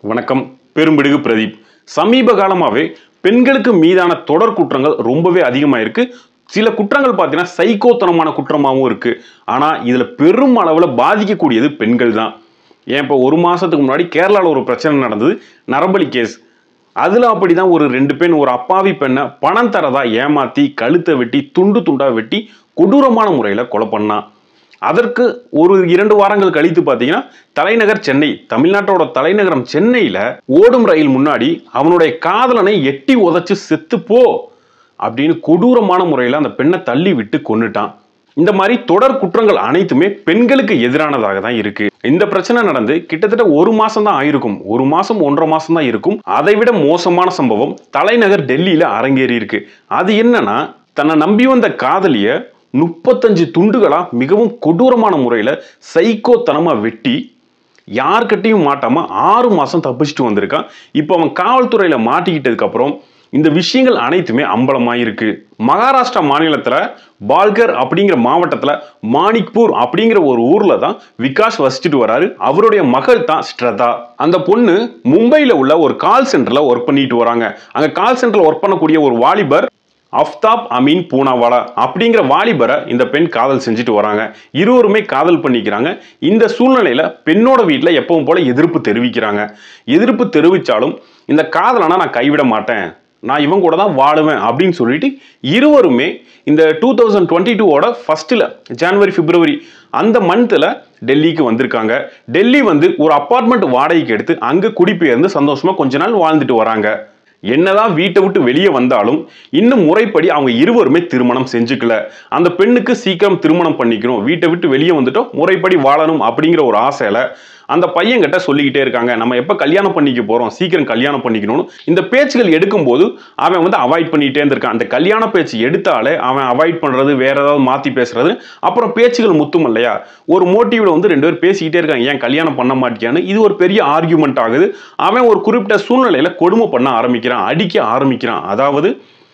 வணக்கம் பெரும்பிடுகு பிரதீப் சமீப காலமாகவே பெண்களுக்கு மீதான தொடர் குற்றங்கள் ரொம்பவே அதிகமாக இருக்கு சில குற்றங்கள் பார்த்தீங்கன்னா சைக்கோத்தனமான குற்றமாகவும் இருக்கு ஆனால் இதில் பெரும் அளவில் பாதிக்கக்கூடியது பெண்கள் தான் ஏன் இப்போ ஒரு மாதத்துக்கு முன்னாடி கேரளாவில் ஒரு பிரச்சனை நடந்தது நரபலி கேஸ் அதில் அப்படி தான் ஒரு ரெண்டு பெண் ஒரு அப்பாவி பெண்ணை பணம் தரதா ஏமாற்றி கழுத்தை வெட்டி துண்டு துண்டாக வெட்டி கொடூரமான முறையில் கொலை பண்ணான் அதற்கு ஒரு இரண்டு வாரங்கள் கழித்து பார்த்தீங்கன்னா தலைநகர் சென்னை தமிழ்நாட்டோட தலைநகரம் சென்னையில் ஓடும் ரயில் முன்னாடி அவனுடைய காதலனை எட்டி உதைச்சு செத்து போ அப்படின்னு கொடூரமான முறையில் அந்த பெண்ணை தள்ளி விட்டு கொன்னுட்டான் இந்த மாதிரி தொடர் குற்றங்கள் அனைத்துமே பெண்களுக்கு எதிரானதாக தான் இருக்கு இந்த பிரச்சனை நடந்து கிட்டத்தட்ட ஒரு மாசம் தான் ஆயிருக்கும் ஒரு மாசம் ஒன்றரை மாசம் தான் இருக்கும் அதை விட மோசமான சம்பவம் தலைநகர் டெல்லியில அரங்கேறி இருக்கு அது என்னன்னா தன்னை நம்பி வந்த காதலிய முப்பத்தஞ்சு துண்டுகளா மிகவும் கொடூரமான முறையில சைக்கோத்தனமா வெட்டி யார்கிட்டையும் மாட்டாம ஆறு மாசம் தப்பிச்சுட்டு வந்திருக்கான் இப்போ அவன் காவல்துறையில மாட்டிக்கிட்டதுக்கு அப்புறம் இந்த விஷயங்கள் அனைத்துமே அம்பலமாயிருக்கு மகாராஷ்டிரா மாநிலத்துல பால்கர் அப்படிங்கிற மாவட்டத்துல மாணிக்பூர் அப்படிங்கிற ஒரு ஊர்ல தான் விகாஷ் வசிச்சுட்டு வராரு அவருடைய மகள் தான் ஸ்ட்ரதா அந்த பொண்ணு மும்பையில உள்ள ஒரு கால் சென்டர்ல ஒர்க் பண்ணிட்டு வராங்க அங்க கால் சென்டர்ல ஒர்க் பண்ணக்கூடிய ஒரு வாலிபர் அஃப்தாப் அமீன் பூனாவாலா அப்படிங்கிற வாலிபரை இந்த பெண் காதல் செஞ்சுட்டு வராங்க இருவருமே காதல் பண்ணிக்கிறாங்க இந்த சூழ்நிலையில பெண்ணோட வீட்டில் எப்பவும் போல எதிர்ப்பு தெரிவிக்கிறாங்க எதிர்ப்பு தெரிவித்தாலும் இந்த காதலனா நான் கைவிட மாட்டேன் நான் இவன் கூட தான் வாழுவேன் அப்படின்னு சொல்லிட்டு இருவருமே இந்த டூ தௌசண்ட் டுவெண்ட்டி டூவோட ஃபர்ஸ்ட்டில் ஜனவரி பிப்ரவரி அந்த மந்த்தில் டெல்லிக்கு வந்திருக்காங்க டெல்லி வந்து ஒரு அப்பார்ட்மெண்ட் வாடகைக்கு எடுத்து அங்கே குடிபெயர்ந்து சந்தோஷமா கொஞ்ச நாள் வாழ்ந்துட்டு வராங்க என்னதான் வீட்டை விட்டு வெளியே வந்தாலும் இன்னும் முறைப்படி அவங்க இருவருமே திருமணம் செஞ்சுக்கல அந்த பெண்ணுக்கு சீக்கிரம் திருமணம் பண்ணிக்கணும் வீட்டை விட்டு வெளியே வந்துட்டோம் முறைப்படி வாழணும் அப்படிங்கிற ஒரு ஆசையில அந்த பையன்கிட்ட சொல்லிக்கிட்டே இருக்காங்க நம்ம எப்போ கல்யாணம் பண்ணிக்க போறோம் சீக்கிரம் கல்யாணம் பண்ணிக்கணும்னு இந்த பேச்சுகள் எடுக்கும்போது அவன் வந்து அவாய்ட் பண்ணிட்டே இருந்திருக்கான் அந்த கல்யாண பேச்சு எடுத்தாலே அவன் அவாய்ட் பண்றது வேற ஏதாவது மாத்தி பேசுறது அப்புறம் பேச்சுகள் முத்தும் இல்லையா ஒரு மோட்டிவ்ல வந்து ரெண்டு பேர் பேசிக்கிட்டே இருக்காங்க ஏன் கல்யாணம் பண்ண மாட்டியான்னு இது ஒரு பெரிய ஆர்கியூமெண்ட் ஆகுது அவன் ஒரு குறிப்பிட்ட சூழ்நிலையில கொடுமை பண்ண ஆரம்பிக்கிறான் அடிக்க ஆரம்பிக்கிறான் அதாவது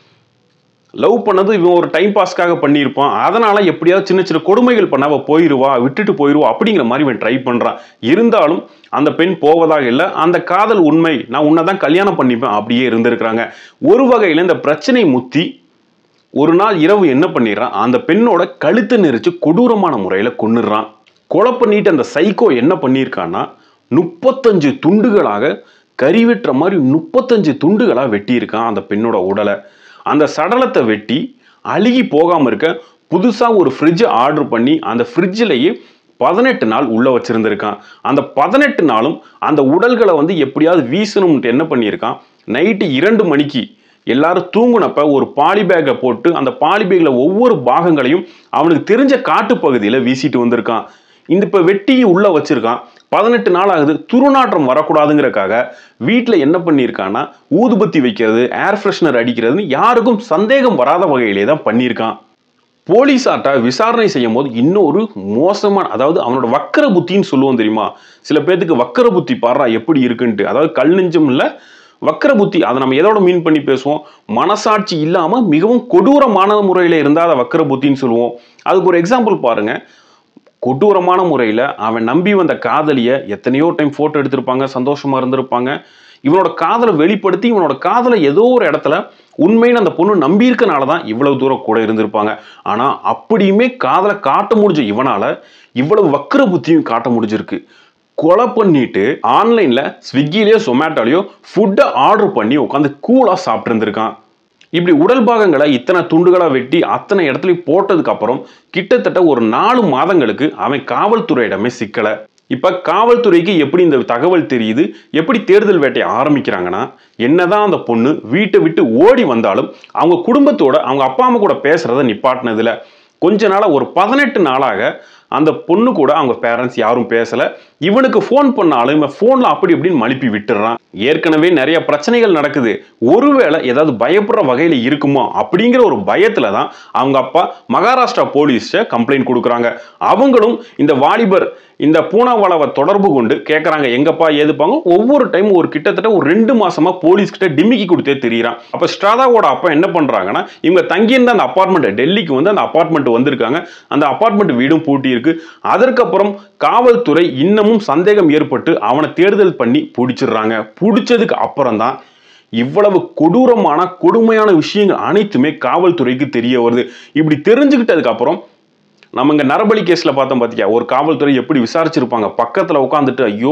லவ் பண்ணது இவன் ஒரு டைம் பாஸ்க்காக பண்ணியிருப்பான் அதனால எப்படியாவது சின்ன சின்ன கொடுமைகள் பண்ண அவ போயிருவா விட்டுட்டு போயிருவா அப்படிங்கிற மாதிரி இவன் ட்ரை பண்றான் இருந்தாலும் அந்த பெண் போவதாக இல்லை அந்த காதல் உண்மை நான் உன்னை தான் கல்யாணம் பண்ணிப்பேன் அப்படியே இருந்திருக்கிறாங்க ஒரு வகையில் இந்த பிரச்சனை முத்தி ஒரு நாள் இரவு என்ன பண்ணிடுறான் அந்த பெண்ணோட கழுத்தை நெரிச்சு கொடூரமான முறையில் கொன்னுடுறான் கொலை பண்ணிட்டு அந்த சைக்கோ என்ன பண்ணியிருக்கான்னா முப்பத்தஞ்சு துண்டுகளாக கறி வெட்டுற மாதிரி முப்பத்தஞ்சு துண்டுகளாக வெட்டியிருக்கான் அந்த பெண்ணோட உடலை அந்த சடலத்தை வெட்டி அழுகி போகாமல் இருக்க புதுசாக ஒரு ஃப்ரிட்ஜ் ஆர்டர் பண்ணி அந்த ஃப்ரிட்ஜிலேயே பதினெட்டு நாள் உள்ள வச்சிருந்திருக்கான் அந்த பதினெட்டு நாளும் அந்த உடல்களை வந்து எப்படியாவது வீசணும்ட்டு என்ன பண்ணியிருக்கான் நைட்டு இரண்டு மணிக்கு எல்லாரும் தூங்குனப்ப ஒரு பாலி பேக்கை போட்டு அந்த பாலி பேக்கில் ஒவ்வொரு பாகங்களையும் அவனுக்கு தெரிஞ்ச காட்டுப்பகுதியில் வீசிட்டு வந்திருக்கான் இந்த இப்போ வெட்டி உள்ள வச்சிருக்கான் பதினெட்டு நாள் ஆகுது துருநாற்றம் வரக்கூடாதுங்கிறக்காக வீட்டில் என்ன பண்ணியிருக்கான்னா ஊதுபத்தி வைக்கிறது ஏர் ஃப்ரெஷ்னர் அடிக்கிறதுன்னு யாருக்கும் சந்தேகம் வராத வகையிலே தான் பண்ணியிருக்கான் போலீஸார்ட்ட விசாரணை செய்யும் போது இன்னொரு மோசமான அதாவது அவனோட வக்கர புத்தின்னு சொல்லுவோம் தெரியுமா சில பேர்த்துக்கு வக்கர புத்தி பாடுறா எப்படி இருக்குன்ட்டு அதாவது கல் நெஞ்சம் இல்லை வக்கர புத்தி அதை நம்ம எதோட மீன் பண்ணி பேசுவோம் மனசாட்சி இல்லாமல் மிகவும் கொடூரமான முறையில் இருந்தால் அதை வக்கர புத்தின்னு சொல்லுவோம் அதுக்கு ஒரு எக்ஸாம்பிள் பாருங்க கொடூரமான முறையில் அவன் நம்பி வந்த காதலியை எத்தனையோ டைம் ஃபோட்டோ எடுத்திருப்பாங்க சந்தோஷமாக இருந்திருப்பாங்க இவனோட காதலை வெளிப்படுத்தி இவனோட காதலை ஏதோ ஒரு இடத்துல உண்மைன்னு அந்த பொண்ணு நம்பியிருக்கனால தான் இவ்வளவு தூரம் கூட இருந்திருப்பாங்க ஆனால் அப்படியுமே காதலை காட்ட முடிஞ்ச இவனால இவ்வளவு வக்கர புத்தியும் காட்ட முடிஞ்சிருக்கு கொலை பண்ணிட்டு ஆன்லைனில் ஸ்விக்கிலேயோ சொமேட்டோலையோ ஃபுட்டை ஆர்டர் பண்ணி உட்காந்து கூலாக சாப்பிட்டு இருந்திருக்கான் இப்படி உடல் பாகங்களை இத்தனை துண்டுகளாக வெட்டி அத்தனை இடத்துலையும் போட்டதுக்கு அப்புறம் கிட்டத்தட்ட ஒரு நாலு மாதங்களுக்கு அவன் காவல்துறையிடமே சிக்கலை இப்போ காவல்துறைக்கு எப்படி இந்த தகவல் தெரியுது எப்படி தேடுதல் வேட்டையை ஆரம்பிக்கிறாங்கன்னா என்னதான் அந்த பொண்ணு வீட்டை விட்டு ஓடி வந்தாலும் அவங்க குடும்பத்தோட அவங்க அப்பா அம்மா கூட பேசுறத நிப்பாட்டினதுல கொஞ்ச நாளாக ஒரு பதினெட்டு நாளாக அந்த பொண்ணு கூட அவங்க பேரண்ட்ஸ் யாரும் பேசல இவனுக்கு ஃபோன் பண்ணாலும் இவன் ஃபோனில் அப்படி இப்படின்னு மழுப்பி விட்டுறான் ஏற்கனவே நிறைய பிரச்சனைகள் நடக்குது ஒருவேளை ஏதாவது பயப்படுற வகையில் இருக்குமோ அப்படிங்கிற ஒரு பயத்தில் தான் அவங்க அப்பா மகாராஷ்டிரா போலீஸ்ட கம்ப்ளைண்ட் கொடுக்குறாங்க அவங்களும் இந்த வாலிபர் இந்த பூனாவாலாவை தொடர்பு கொண்டு கேட்குறாங்க எங்கப்பா ஏதுப்பாங்க ஒவ்வொரு டைம் ஒரு கிட்டத்தட்ட ஒரு ரெண்டு மாசமா போலீஸ் கிட்ட டிமிக்கி கொடுத்தே தெரியுறான் அப்போ ஸ்ராதாவோட அப்பா என்ன பண்றாங்கன்னா இவங்க தங்கியிருந்த அந்த அப்பார்ட்மெண்ட் டெல்லிக்கு வந்து அந்த அப்பார்ட்மெண்ட் வந்திருக்காங்க அந்த அப்பார்ட்மெண்ட் வீடும் பூட்டி இருக்கு அதற்கப்புறம் காவல்துறை இன்னமும் சந்தேகம் ஏற்பட்டு அவனை தேடுதல் பண்ணி பிடிச்சிடுறாங்க பிடிச்சதுக்கு அப்புறம் தான் இவ்வளவு கொடூரமான கொடுமையான விஷயங்கள் அனைத்துமே காவல்துறைக்கு தெரிய வருது இப்படி தெரிஞ்சுக்கிட்டதுக்கு அப்புறம் நம்ம இங்க நரபலி கேஸ்ல பார்த்தோம் பாத்தியா ஒரு காவல்துறை எப்படி விசாரிச்சிருப்பாங்க பக்கத்துல உட்காந்துட்டு ஐயோ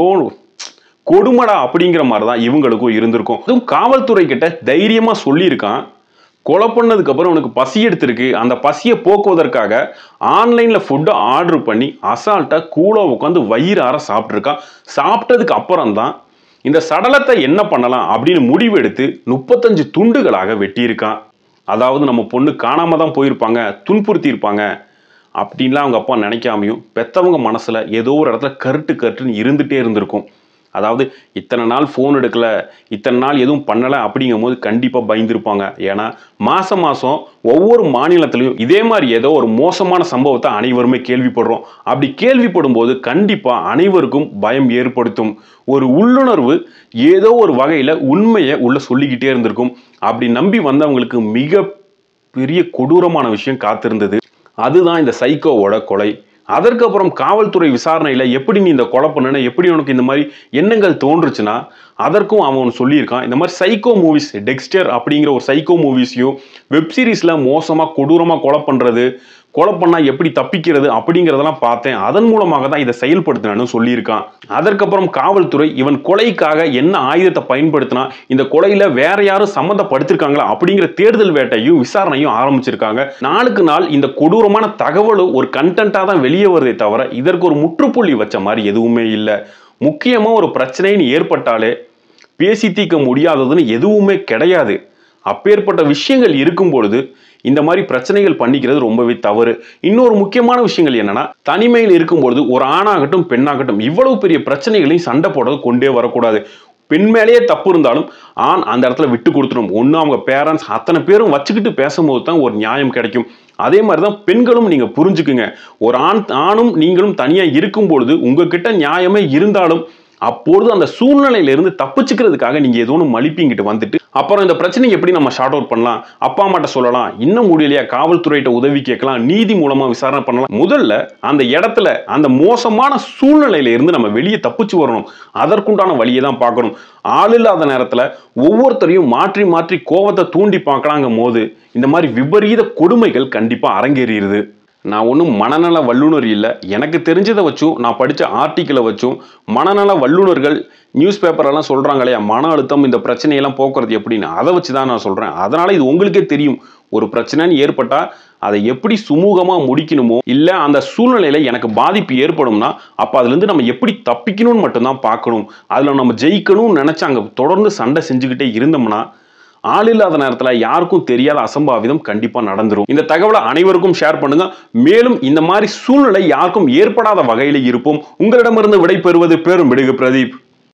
கொடுமடா அப்படிங்கிற மாதிரி தான் இவங்களுக்கும் இருந்திருக்கும் அதுவும் காவல்துறை கிட்ட தைரியமா சொல்லியிருக்கான் கொலை பண்ணதுக்கு அப்புறம் உனக்கு பசி எடுத்திருக்கு அந்த பசியை போக்குவதற்காக ஆன்லைன்ல ஃபுட்டை ஆர்டர் பண்ணி அசால்ட்டா கூலா உட்காந்து வயிறார சாப்பிட்ருக்கான் சாப்பிட்டதுக்கு அப்புறம் தான் இந்த சடலத்தை என்ன பண்ணலாம் அப்படின்னு முடிவெடுத்து முப்பத்தஞ்சு துண்டுகளாக வெட்டியிருக்கான் அதாவது நம்ம பொண்ணு காணாம தான் போயிருப்பாங்க துன்புறுத்தி இருப்பாங்க அப்படின்லாம் அவங்க அப்பா நினைக்காமையும் பெத்தவங்க மனசுல ஏதோ ஒரு இடத்துல கருட்டு கருட்டுன்னு இருந்துட்டே இருந்திருக்கும் அதாவது இத்தனை நாள் ஃபோன் எடுக்கல இத்தனை நாள் எதுவும் பண்ணலை அப்படிங்கும் போது கண்டிப்பாக பயந்துருப்பாங்க ஏன்னா மாதம் மாதம் ஒவ்வொரு மாநிலத்திலையும் இதே மாதிரி ஏதோ ஒரு மோசமான சம்பவத்தை அனைவருமே கேள்விப்படுறோம் அப்படி கேள்விப்படும் போது கண்டிப்பாக அனைவருக்கும் பயம் ஏற்படுத்தும் ஒரு உள்ளுணர்வு ஏதோ ஒரு வகையில் உண்மையை உள்ள சொல்லிக்கிட்டே இருந்திருக்கும் அப்படி நம்பி வந்தவங்களுக்கு மிக பெரிய கொடூரமான விஷயம் காத்திருந்தது அதுதான் இந்த சைக்கோவோட கொலை அதற்கப்புறம் காவல்துறை விசாரணையில் எப்படி நீ இந்த கொலை பண்ணுன எப்படி உனக்கு இந்த மாதிரி எண்ணங்கள் தோன்றுச்சுன்னா அதற்கும் அவன் சொல்லியிருக்கான் இந்த மாதிரி சைக்கோ மூவிஸ் டெக்ஸ்டர் அப்படிங்கிற ஒரு சைக்கோ மூவிஸையும் வெப் சீரிஸில் மோசமாக கொடூரமாக கொலை பண்ணுறது கொலை பண்ணால் எப்படி தப்பிக்கிறது அப்படிங்கிறதெல்லாம் பார்த்தேன் அதன் மூலமாக தான் இதை செயல்படுத்தினு சொல்லியிருக்கான் அதற்கப்புறம் காவல்துறை இவன் கொலைக்காக என்ன ஆயுதத்தை பயன்படுத்தினா இந்த கொலையில வேற யாரும் சம்மந்தப்படுத்திருக்காங்களா அப்படிங்கிற தேடுதல் வேட்டையும் விசாரணையும் ஆரம்பிச்சிருக்காங்க நாளுக்கு நாள் இந்த கொடூரமான தகவலும் ஒரு கண்டென்ட்டாக தான் வெளியே வருதே தவிர இதற்கு ஒரு முற்றுப்புள்ளி வச்ச மாதிரி எதுவுமே இல்லை முக்கியமாக ஒரு பிரச்சனைன்னு ஏற்பட்டாலே பேசி தீர்க்க முடியாததுன்னு எதுவுமே கிடையாது அப்பேற்பட்ட விஷயங்கள் இருக்கும் பொழுது இந்த மாதிரி பிரச்சனைகள் பண்ணிக்கிறது ரொம்பவே தவறு இன்னொரு முக்கியமான விஷயங்கள் என்னன்னா தனிமையில் இருக்கும்பொழுது ஒரு ஆணாகட்டும் பெண்ணாகட்டும் இவ்வளவு பெரிய பிரச்சனைகளையும் சண்டை போடுறது கொண்டே வரக்கூடாது பெண் மேலேயே தப்பு இருந்தாலும் ஆண் அந்த இடத்துல விட்டு கொடுத்துடும் ஒன்று அவங்க பேரண்ட்ஸ் அத்தனை பேரும் வச்சுக்கிட்டு பேசும்போது தான் ஒரு நியாயம் கிடைக்கும் அதே மாதிரி தான் பெண்களும் நீங்கள் புரிஞ்சுக்குங்க ஒரு ஆண் ஆணும் நீங்களும் தனியாக இருக்கும் பொழுது உங்ககிட்ட நியாயமே இருந்தாலும் அப்பொழுது அந்த சூழ்நிலையிலிருந்து தப்பிச்சுக்கிறதுக்காக நீங்க ஏதோ ஒன்று மலிப்பிங்கிட்டு வந்துட்டு அப்புறம் இந்த பிரச்சனையை எப்படி நம்ம ஷார்ட் அவுட் பண்ணலாம் அப்பா அம்மாட்ட சொல்லலாம் இன்னும் முடியலையா காவல்துறையிட்ட உதவி கேட்கலாம் நீதி மூலமா விசாரணை பண்ணலாம் முதல்ல அந்த இடத்துல அந்த மோசமான சூழ்நிலையில இருந்து நம்ம வெளியே தப்பிச்சு வரணும் அதற்குண்டான வழியை தான் பார்க்கணும் ஆள் இல்லாத நேரத்துல ஒவ்வொருத்தரையும் மாற்றி மாற்றி கோவத்தை தூண்டி பார்க்கலாங்கும் போது இந்த மாதிரி விபரீத கொடுமைகள் கண்டிப்பா அரங்கேறிடுது நான் ஒன்றும் மனநல வல்லுனர் இல்லை எனக்கு தெரிஞ்சதை வச்சும் நான் படித்த ஆர்டிக்கிளை வச்சும் மனநல வல்லுநர்கள் நியூஸ் பேப்பரெல்லாம் சொல்கிறாங்க இல்லையா மன அழுத்தம் இந்த பிரச்சனையெல்லாம் போக்குறது எப்படின்னு அதை வச்சு தான் நான் சொல்கிறேன் அதனால் இது உங்களுக்கே தெரியும் ஒரு பிரச்சனைன்னு ஏற்பட்டால் அதை எப்படி சுமூகமாக முடிக்கணுமோ இல்லை அந்த சூழ்நிலையில் எனக்கு பாதிப்பு ஏற்படும்னா அப்போ அதுலேருந்து நம்ம எப்படி தப்பிக்கணும்னு மட்டும்தான் பார்க்கணும் அதில் நம்ம ஜெயிக்கணும்னு நினச்சி அங்கே தொடர்ந்து சண்டை செஞ்சுக்கிட்டே இருந்தோம்னா ஆள் இல்லாத நேரத்தில் யாருக்கும் தெரியாத அசம்பாவிதம் கண்டிப்பாக நடந்துரும் இந்த தகவலை அனைவருக்கும் ஷேர் பண்ணுங்க மேலும் இந்த மாதிரி சூழ்நிலை யாருக்கும் ஏற்படாத வகையில் இருப்போம் உங்களிடமிருந்து விடை பெறுவது பெரும் விடுகு பிரதீப்